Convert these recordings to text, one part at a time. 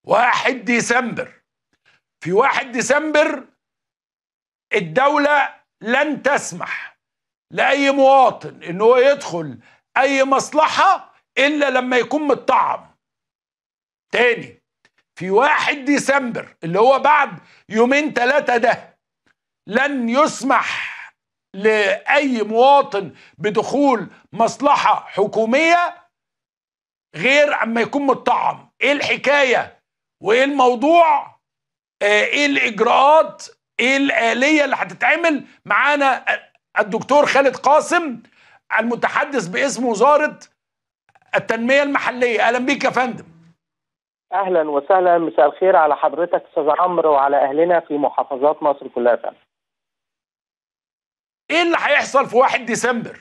واحد ديسمبر في واحد ديسمبر الدولة لن تسمح لأي مواطن إن هو يدخل أي مصلحة إلا لما يكون متطعم تاني في واحد ديسمبر اللي هو بعد يومين ثلاثة ده لن يسمح لأي مواطن بدخول مصلحة حكومية غير أما يكون متطعم إيه الحكاية وإيه الموضوع آه، إيه الإجراءات إيه الآلية اللي هتتعمل معانا الدكتور خالد قاسم المتحدث باسم وزارة التنمية المحلية أهلا بيك يا فندم اهلا وسهلا مساء الخير على حضرتك استاذ عمرو وعلى اهلنا في محافظات مصر كلها فعلا. ايه اللي هيحصل في 1 ديسمبر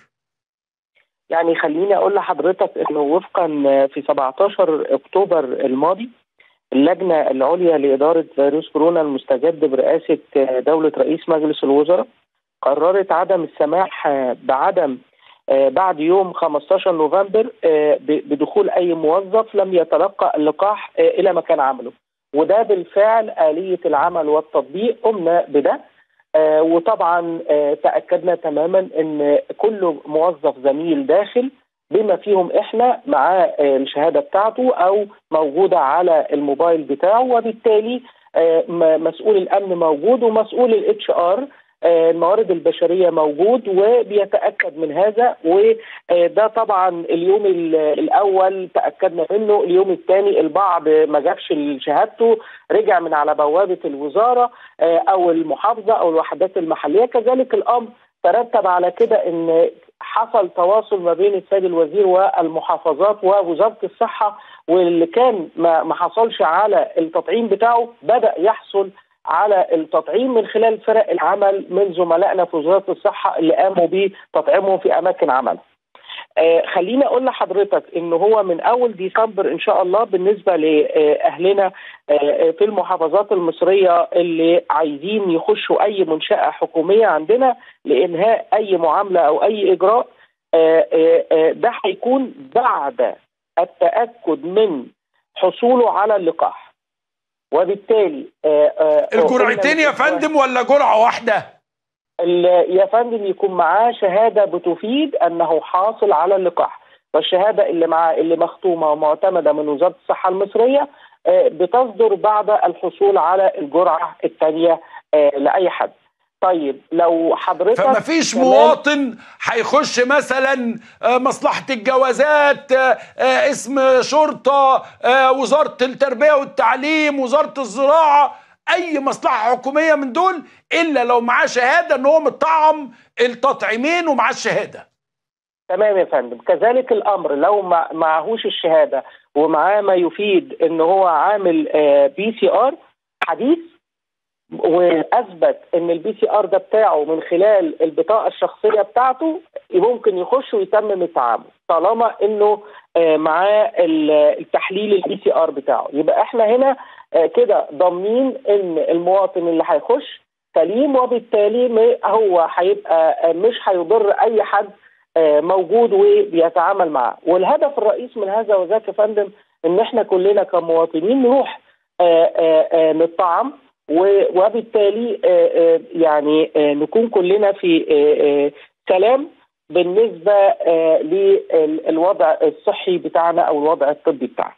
يعني خليني اقول لحضرتك انه وفقا في 17 اكتوبر الماضي اللجنه العليا لاداره فيروس كورونا المستجد برئاسه دوله رئيس مجلس الوزراء قررت عدم السماح بعدم آه، بعد يوم 15 نوفمبر آه، ب- بدخول اي موظف لم يتلقى اللقاح آه، الى مكان عمله وده بالفعل آلية العمل والتطبيق قمنا بده آه، وطبعا آه، تأكدنا تماما ان كل موظف زميل داخل بما فيهم احنا معاه آه، الشهادة بتاعته او موجودة على الموبايل بتاعه وبالتالي آه، م- مسؤول الامن موجود ومسؤول الاتش ار الموارد البشريه موجود وبيتاكد من هذا وده طبعا اليوم ال- الاول تاكدنا منه اليوم الثاني البعض ما جابش شهادته رجع من على بوابه الوزاره آه، او المحافظه او الوحدات المحليه كذلك الامر ترتب على كده ان حصل تواصل ما بين السيد الوزير والمحافظات ووزاره الصحه واللي كان ما ما حصلش على التطعيم بتاعه بدا يحصل على التطعيم من خلال فرق العمل من زملائنا في وزاره الصحه اللي قاموا بتطعيمهم في اماكن عمل. آه خليني اقول لحضرتك ان هو من اول ديسمبر ان شاء الله بالنسبه لاهلنا آه في المحافظات المصريه اللي عايزين يخشوا اي منشاه حكوميه عندنا لانهاء اي معامله او اي اجراء آه آه آه ده هيكون بعد التاكد من حصوله على اللقاح وبالتالي آه آه الجرعتين يا فندم ولا جرعة واحدة ال- يا فندم يكون معاه شهاده بتفيد انه حاصل على اللقاح والشهاده اللي معاه اللي مختومه ومعتمده من وزاره الصحه المصريه آه، بتصدر بعد الحصول على الجرعه الثانيه لاي حد. طيب لو حضرتك فما فيش كمان- مواطن هيخش مثلا آه، مصلحة الجوازات آه، آه، اسم شرطة آه، وزارة التربية والتعليم وزارة الزراعة أي مصلحة حكومية من دول إلا لو معاه شهادة إن هو مطعم التطعيمين ومعاه الشهادة تمام يا فندم كذلك الامر لو ما معهوش الشهاده ومعاه ما يفيد ان هو عامل بي سي ار حديث واثبت ان البي سي ار ده بتاعه من خلال البطاقه الشخصيه بتاعته ممكن يخش ويتمم التعامل طالما انه آه، معاه ال- التحليل البي سي ار بتاعه يبقى احنا هنا آه، كده ضامنين ان المواطن اللي هيخش سليم وبالتالي م- هو هيبقى آه، مش هيضر اي حد آه، موجود وبيتعامل معاه والهدف الرئيس من هذا وذاك يا فندم ان احنا كلنا كمواطنين نروح آه، آه، آه، نطعم و- وبالتالي آه، آه، يعني آه، نكون كلنا في آه، آه، سلام بالنسبه آه، للوضع الصحي بتاعنا او الوضع الطبي بتاعنا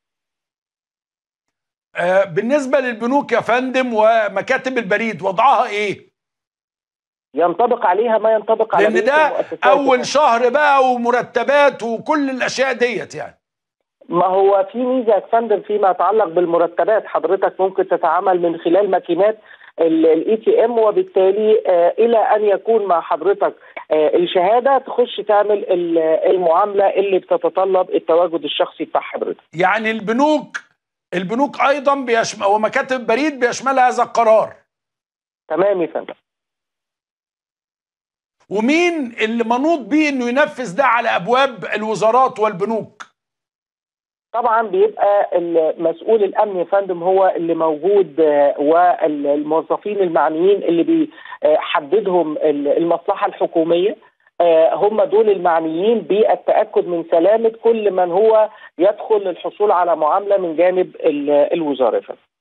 آه، بالنسبة للبنوك يا فندم ومكاتب البريد وضعها إيه؟ ينطبق عليها ما ينطبق على لأن بقية ده المؤسسات أول شهر بقى ومرتبات وكل الأشياء ديت يعني ما هو في ميزه يا فندم فيما يتعلق بالمرتبات حضرتك ممكن تتعامل من خلال ماكينات الاي تي ام وبالتالي آه الى ان يكون مع حضرتك آه الشهاده تخش تعمل ال- المعامله اللي بتتطلب التواجد الشخصي بتاع حضرتك. يعني البنوك البنوك ايضا بيشمل ومكاتب البريد بيشملها هذا القرار تمام يا فندم. ومين اللي منوط بيه انه ينفذ ده على ابواب الوزارات والبنوك طبعا بيبقى مسؤول الامن يا فندم هو اللي موجود آه، والموظفين المعنيين اللي بيحددهم المصلحه الحكوميه آه، هم دول المعنيين بالتاكد من سلامه كل من هو يدخل للحصول على معامله من جانب ال- الوزاره